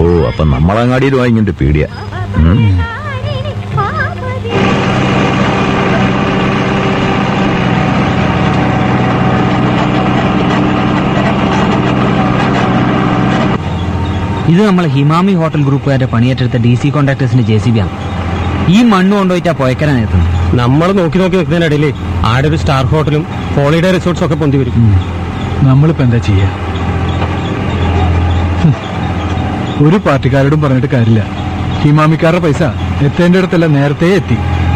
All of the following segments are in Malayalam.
ഓ അപ്പൊ നമ്മളങ്ങാടിയിൽ വാങ്ങിന്റെ പേടിയാ ഉം. ഇത് നമ്മളെ ഹിമാമി ഹോട്ടൽ ഗ്രൂപ്പുകാരുടെ പണിയേറ്റെടുത്ത ഡി സി കോൺട്രാക്ടേഴ്സിന്റെ ജെ സി ബി ആണ് ഈ മണ്ണ് കൊണ്ടുപോയിട്ടാ പോയക്കര നേരത്തുന്നത് നമ്മൾ നോക്കി നോക്കി നിൽക്കുന്നതിനിടയിൽ ആടെ ഒരു സ്റ്റാർ ഹോട്ടലും ഹോളിഡേ റിസോർട്ട്സും ഒക്കെ പൊന്തി വരും നമ്മളിപ്പോ എന്താ ചെയ്യാ ഹും. ഒരു പാർട്ടിക്കാരോടും പറഞ്ഞിട്ട് കാര്യമില്ല ഹിമാമിക്കാരുടെ പൈസ എത്തേണ്ട അടുത്തല്ല നേരത്തെ എത്തി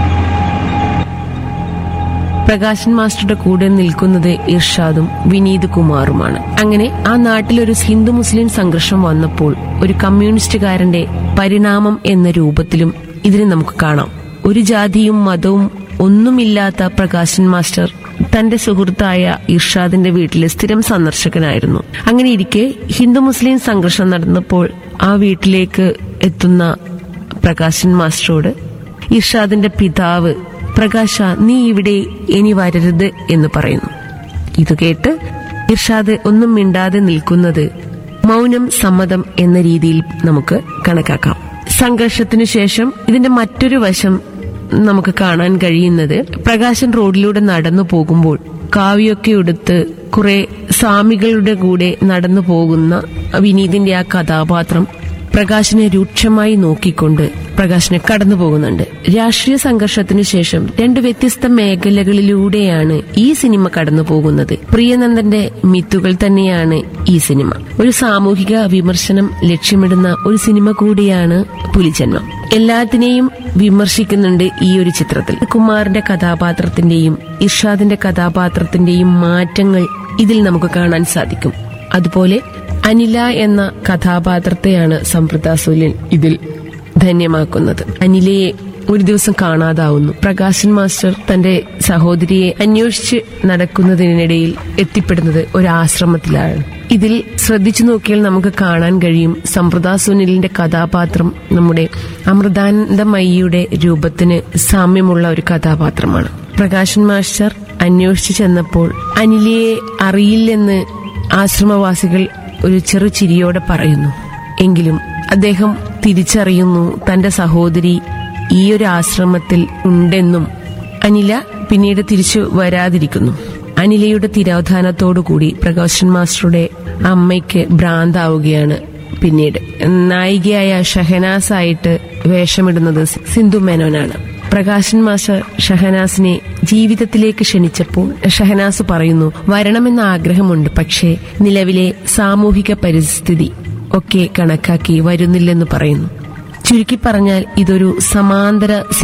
പ്രകാശൻ മാസ്റ്ററുടെ കൂടെ നിൽക്കുന്നത് ഇർഷാദും വിനീത് കുമാറുമാണ് അങ്ങനെ ആ നാട്ടിലൊരു ഹിന്ദു മുസ്ലിം സംഘർഷം വന്നപ്പോൾ ഒരു കമ്മ്യൂണിസ്റ്റുകാരന്റെ പരിണാമം എന്ന രൂപത്തിലും ഇതിനെ നമുക്ക് കാണാം ഒരു ജാതിയും മതവും ഒന്നുമില്ലാത്ത പ്രകാശൻ മാസ്റ്റർ തന്റെ സുഹൃത്തായ ഇർഷാദിന്റെ വീട്ടിലെ സ്ഥിരം സന്ദർശകനായിരുന്നു അങ്ങനെ ഇരിക്കെ ഹിന്ദു മുസ്ലിം സംഘർഷം നടന്നപ്പോൾ ആ വീട്ടിലേക്ക് എത്തുന്ന പ്രകാശൻ മാസ്റ്ററോട് ഇർഷാദിന്റെ പിതാവ് പ്രകാശ നീ ഇവിടെ ഇനി വരരുത് എന്ന് പറയുന്നു ഇത് കേട്ട് ഇർഷാദ് ഒന്നും മിണ്ടാതെ നിൽക്കുന്നത് മൗനം സമ്മതം എന്ന രീതിയിൽ നമുക്ക് കണക്കാക്കാം സംഘർഷത്തിനു ശേഷം ഇതിന്റെ മറ്റൊരു വശം നമുക്ക് കാണാൻ കഴിയുന്നത് പ്രകാശൻ റോഡിലൂടെ നടന്നു പോകുമ്പോൾ കാവ്യൊക്കെ ഉടുത്ത് കുറെ സ്വാമികളുടെ കൂടെ നടന്നു പോകുന്ന വിനീതിന്റെ ആ കഥാപാത്രം പ്രകാശിനെ രൂക്ഷമായി നോക്കിക്കൊണ്ട് പ്രകാശിനെ കടന്നു പോകുന്നുണ്ട് രാഷ്ട്രീയ സംഘർഷത്തിനു ശേഷം രണ്ട് വ്യത്യസ്ത മേഖലകളിലൂടെയാണ് ഈ സിനിമ കടന്നു പോകുന്നത് പ്രിയനന്ദന്റെ മിത്തുകൾ തന്നെയാണ് ഈ സിനിമ ഒരു സാമൂഹിക വിമർശനം ലക്ഷ്യമിടുന്ന ഒരു സിനിമ കൂടിയാണ് പുലിജന്മം എല്ലാത്തിനെയും വിമർശിക്കുന്നുണ്ട് ഈ ഒരു ചിത്രത്തിൽ കുമാറിന്റെ കഥാപാത്രത്തിന്റെയും ഇർഷാദിന്റെ കഥാപാത്രത്തിന്റെയും മാറ്റങ്ങൾ ഇതിൽ നമുക്ക് കാണാൻ സാധിക്കും അതുപോലെ അനില എന്ന കഥാപാത്രത്തെയാണ് സംപ്രദ സുലിൻ ഇതിൽ ധന്യമാക്കുന്നത് അനിലയെ ഒരു ദിവസം കാണാതാവുന്നു പ്രകാശൻ മാസ്റ്റർ തന്റെ സഹോദരിയെ അന്വേഷിച്ച് നടക്കുന്നതിനിടയിൽ എത്തിപ്പെടുന്നത് ഒരു ആശ്രമത്തിലാണ് ഇതിൽ ശ്രദ്ധിച്ചു നോക്കിയാൽ നമുക്ക് കാണാൻ കഴിയും സമ്പ്രദാ സുനിലിന്റെ കഥാപാത്രം നമ്മുടെ അമൃതാനന്ദമയിയുടെ രൂപത്തിന് സാമ്യമുള്ള ഒരു കഥാപാത്രമാണ് പ്രകാശൻ മാസ്റ്റർ അന്വേഷിച്ചു ചെന്നപ്പോൾ അനിലയെ അറിയില്ലെന്ന് ആശ്രമവാസികൾ ഒരു ചെറു ചിരിയോടെ പറയുന്നു എങ്കിലും അദ്ദേഹം തിരിച്ചറിയുന്നു തന്റെ സഹോദരി ഈ ഒരു ആശ്രമത്തിൽ ഉണ്ടെന്നും അനില പിന്നീട് തിരിച്ചു വരാതിരിക്കുന്നു അനിലയുടെ തിരോധാനത്തോടുകൂടി പ്രകാശൻ മാസ്റ്ററുടെ അമ്മയ്ക്ക് ഭ്രാന്താവുകയാണ് പിന്നീട് നായികയായ ഷഹനാസ് ആയിട്ട് വേഷമിടുന്നത് സിന്ധു മേനോനാണ് പ്രകാശൻ മാസ്റ്റർ ഷഹനാസിനെ ജീവിതത്തിലേക്ക് ക്ഷണിച്ചപ്പോൾ ഷഹനാസ് പറയുന്നു വരണമെന്ന ആഗ്രഹമുണ്ട് പക്ഷേ നിലവിലെ സാമൂഹിക പരിസ്ഥിതി ഒക്കെ കണക്കാക്കി വരുന്നില്ലെന്ന് പറയുന്നു ചുരുക്കി പറഞ്ഞാൽ ഇതൊരു സമാന്തര